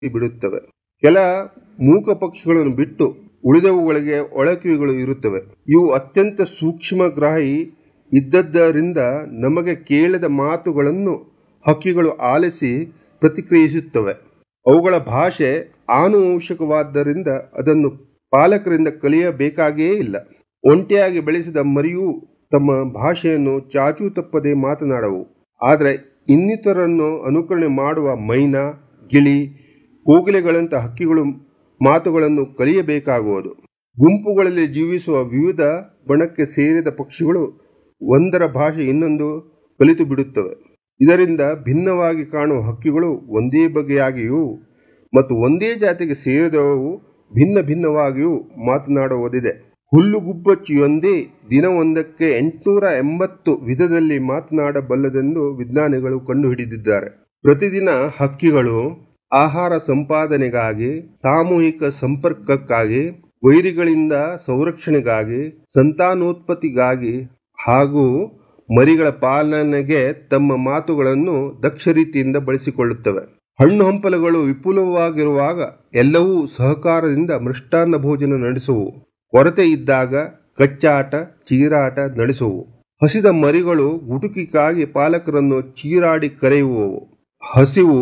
ಬಿಡುತ್ತವೆ ಕೆಲ ಮೂಕ ಪಕ್ಷಿಗಳನ್ನು ಬಿಟ್ಟು ಉಳಿದವುಗಳಿಗೆ ಒಳಕಿವಿಗಳು ಇರುತ್ತವೆ ಇವು ಅತ್ಯಂತ ಸೂಕ್ಷ್ಮಗ್ರಾಹಿ ಇದ್ದದ್ದರಿಂದ ನಮಗೆ ಕೇಳದ ಮಾತುಗಳನ್ನು ಹಕ್ಕಿಗಳು ಆಲಿಸಿ ಪ್ರತಿಕ್ರಿಯಿಸುತ್ತವೆ ಅವುಗಳ ಭಾಷೆ ಆನುವಂಶಿಕವಾದ್ದರಿಂದ ಅದನ್ನು ಪಾಲಕರಿಂದ ಕಲಿಯಬೇಕಾಗಿಯೇ ಇಲ್ಲ ಒಂಟಿಯಾಗಿ ಬೆಳೆಸಿದ ಮರಿಯೂ ತಮ್ಮ ಭಾಷೆಯನ್ನು ಚಾಚೂ ತಪ್ಪದೆ ಮಾತನಾಡವು ಆದರೆ ಇನ್ನಿತರನ್ನು ಅನುಕರಣೆ ಮಾಡುವ ಮೈನಾ ಗಿಳಿ ಕೋಗಿಲೆಗಳಂಥ ಹಕ್ಕಿಗಳು ಮಾತುಗಳನ್ನು ಕಲಿಯಬೇಕಾಗುವುದು ಗುಂಪುಗಳಲ್ಲಿ ಜೀವಿಸುವ ವಿವಿಧ ಬಣಕ್ಕೆ ಸೇರಿದ ಪಕ್ಷಿಗಳು ಒಂದರ ಭಾಷೆ ಇನ್ನೊಂದು ಕಲಿತು ಬಿಡುತ್ತವೆ ಇದರಿಂದ ಭಿನ್ನವಾಗಿ ಕಾಣುವ ಹಕ್ಕಿಗಳು ಒಂದೇ ಬಗೆಯಾಗಿಯೂ ಮತ್ತು ಒಂದೇ ಜಾತಿಗೆ ಸೇರಿದವು ಭಿನ್ನ ಭಿನ್ನವಾಗಿಯೂ ಮಾತನಾಡುವುದಿದೆ ಹುಲ್ಲುಗುಬ್ಬಚ್ಚಿಯೊಂದೇ ದಿನವೊಂದಕ್ಕೆ ಎಂಟುನೂರ ಎಂಬತ್ತು ವಿಧದಲ್ಲಿ ಮಾತನಾಡಬಲ್ಲದೆಂದು ವಿಜ್ಞಾನಿಗಳು ಕಂಡುಹಿಡಿದಿದ್ದಾರೆ ಪ್ರತಿದಿನ ಹಕ್ಕಿಗಳು ಆಹಾರ ಸಂಪಾದನೆಗಾಗಿ ಸಾಮೂಹಿಕ ಸಂಪರ್ಕಕ್ಕಾಗಿ ವೈರಿಗಳಿಂದ ಸಂರಕ್ಷಣೆಗಾಗಿ ಸಂತಾನೋತ್ಪತ್ತಿಗಾಗಿ ಹಾಗೂ ಮರಿಗಳ ಪಾಲನೆಗೆ ತಮ್ಮ ಮಾತುಗಳನ್ನು ದಕ್ಷ ರೀತಿಯಿಂದ ಬಳಸಿಕೊಳ್ಳುತ್ತವೆ ಹಣ್ಣು ಹಂಪಲುಗಳು ವಿಪುಲವಾಗಿರುವಾಗ ಎಲ್ಲವೂ ಸಹಕಾರದಿಂದ ಮೃಷ್ಟಾನ್ನ ಭೋಜನ ನಡೆಸುವು ಕೊರತೆ ಇದ್ದಾಗ ಕಚ್ಚಾಟ ಚೀರಾಟ ನಡೆಸುವು ಹಸಿದ ಮರಿಗಳು ಗುಟುಕಿಗಾಗಿ ಪಾಲಕರನ್ನು ಚೀರಾಡಿ ಕರೆಯುವವು ಹಸಿವು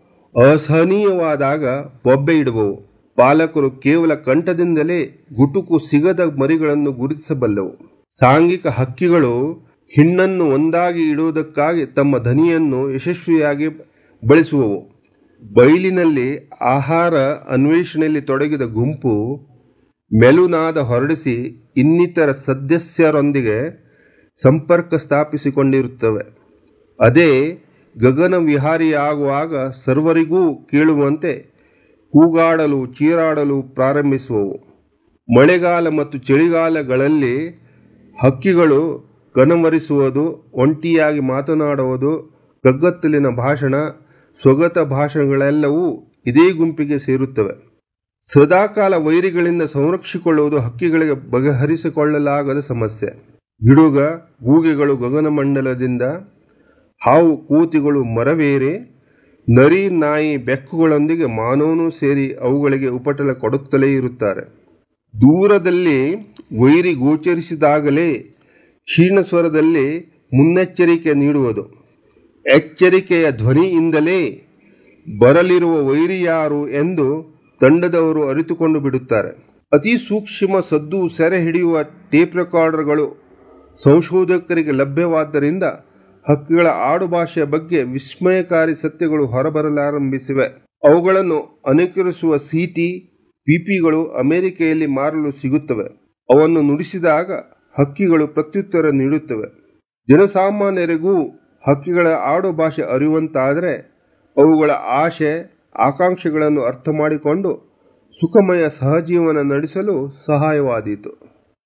ಅಸಹನೀಯವಾದಾಗ ಬೊಬ್ಬೆ ಇಡುವವು ಪಾಲಕರು ಕೇವಲ ಕಂಠದಿಂದಲೇ ಗುಟುಕು ಸಿಗದ ಮರಿಗಳನ್ನು ಗುರುತಿಸಬಲ್ಲವು ಸಾಂಘಿಕ ಹಕ್ಕಿಗಳು ಹಿಣ್ಣನ್ನು ಒಂದಾಗಿ ಇಡುವುದಕ್ಕಾಗಿ ತಮ್ಮ ಧನಿಯನ್ನು ಯಶಸ್ವಿಯಾಗಿ ಬಳಸುವವು ಬಯಲಿನಲ್ಲಿ ಆಹಾರ ಅನ್ವೇಷಣೆಯಲ್ಲಿ ತೊಡಗಿದ ಗುಂಪು ಮೆಲುನಾದ ಹೊರಡಿಸಿ ಇನ್ನಿತರ ಸದಸ್ಯರೊಂದಿಗೆ ಸಂಪರ್ಕ ಸ್ಥಾಪಿಸಿಕೊಂಡಿರುತ್ತವೆ ಅದೇ ಗಗನ ವಿಹಾರಿಯಾಗುವಾಗ ಸರ್ವರಿಗೂ ಕೇಳುವಂತೆ ಕೂಗಾಡಲು ಚೀರಾಡಲು ಪ್ರಾರಂಭಿಸುವವು ಮಳೆಗಾಲ ಮತ್ತು ಚಳಿಗಾಲಗಳಲ್ಲಿ ಹಕ್ಕಿಗಳು ಕನಮರಿಸುವುದು ಒಂಟಿಯಾಗಿ ಮಾತನಾಡುವುದು ಕಗ್ಗತ್ತಲಿನ ಭಾಷಣ ಸ್ವಗತ ಭಾಷಣಗಳೆಲ್ಲವೂ ಇದೇ ಗುಂಪಿಗೆ ಸೇರುತ್ತವೆ ಸದಾಕಾಲ ವೈರಿಗಳಿಂದ ಸಂರಕ್ಷಿಸಿಕೊಳ್ಳುವುದು ಹಕ್ಕಿಗಳಿಗೆ ಬಗೆಹರಿಸಿಕೊಳ್ಳಲಾಗದ ಸಮಸ್ಯೆ ಗಿಡುಗ ಗೂಗೆಗಳು ಗಗನಮಂಡಲದಿಂದ ಹಾವು ಕೂತಿಗಳು ಮರವೇರಿ ನರಿ ನಾಯಿ ಬೆಕ್ಕುಗಳೊಂದಿಗೆ ಮಾನವನೂ ಸೇರಿ ಅವುಗಳಿಗೆ ಉಪಟಳ ಕೊಡುತ್ತಲೇ ಇರುತ್ತಾರೆ ದೂರದಲ್ಲಿ ವೈರಿ ಗೋಚರಿಸಿದಾಗಲೇ ಕ್ಷೀಣ ಸ್ವರದಲ್ಲಿ ಮುನ್ನೆಚ್ಚರಿಕೆ ನೀಡುವುದು ಎಚ್ಚರಿಕೆಯ ಧ್ವನಿಯಿಂದಲೇ ಬರಲಿರುವ ವೈರಿ ಯಾರು ಎಂದು ತಂಡದವರು ಅರಿತುಕೊಂಡು ಬಿಡುತ್ತಾರೆ ಅತಿ ಸೂಕ್ಷ್ಮ ಸದ್ದು ಸೆರೆ ಹಿಡಿಯುವ ಟೇಪ್ ರೆಕಾರ್ಡರ್ಗಳು ಸಂಶೋಧಕರಿಗೆ ಲಭ್ಯವಾದ್ದರಿಂದ ಹಕ್ಕಿಗಳ ಆಡುಭಾಷೆಯ ಬಗ್ಗೆ ವಿಸ್ಮಯಕಾರಿ ಸತ್ಯಗಳು ಹೊರಬರಲಾರಂಭಿಸಿವೆ ಅವುಗಳನ್ನು ಅನುಕರಿಸುವ ಸಿಟಿ ಪಿಪಿಗಳು ಅಮೆರಿಕೆಯಲ್ಲಿ ಮಾರಲು ಸಿಗುತ್ತವೆ ಅವನ್ನು ನುಡಿಸಿದಾಗ ಹಕ್ಕಿಗಳು ಪ್ರತ್ಯುತ್ತರ ನೀಡುತ್ತವೆ ಜನಸಾಮಾನ್ಯರಿಗೂ ಹಕ್ಕಿಗಳ ಆಡು ಭಾಷೆ ಅರಿಯುವಂತಾದರೆ ಅವುಗಳ ಆಶೆ ಆಕಾಂಕ್ಷೆಗಳನ್ನು ಅರ್ಥ ಮಾಡಿಕೊಂಡು ಸುಖಮಯ ಸಹಜೀವನ ನಡೆಸಲು ಸಹಾಯವಾದೀತು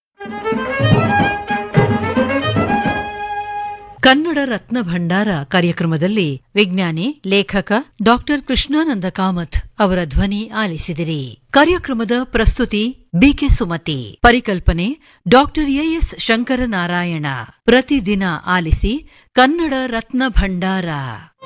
ಕನ್ನಡ ರತ್ನ ಭಂಡಾರ ಕಾರ್ಯಕ್ರಮದಲ್ಲಿ ವಿಜ್ಞಾನಿ ಲೇಖಕ ಡಾಕ್ಟರ್ ಕೃಷ್ಣಾನಂದ ಕಾಮತ್ ಅವರ ಧ್ವನಿ ಆಲಿಸಿದಿರಿ ಕಾರ್ಯಕ್ರಮದ ಪ್ರಸ್ತುತಿ ಬಿಕೆ ಸುಮತಿ ಪರಿಕಲ್ಪನೆ ಡಾಕ್ಟರ್ ಎಎಸ್ ಶಂಕರನಾರಾಯಣ ಪ್ರತಿದಿನ ಆಲಿಸಿ ಕನ್ನಡ ರತ್ನ ಭಂಡಾರ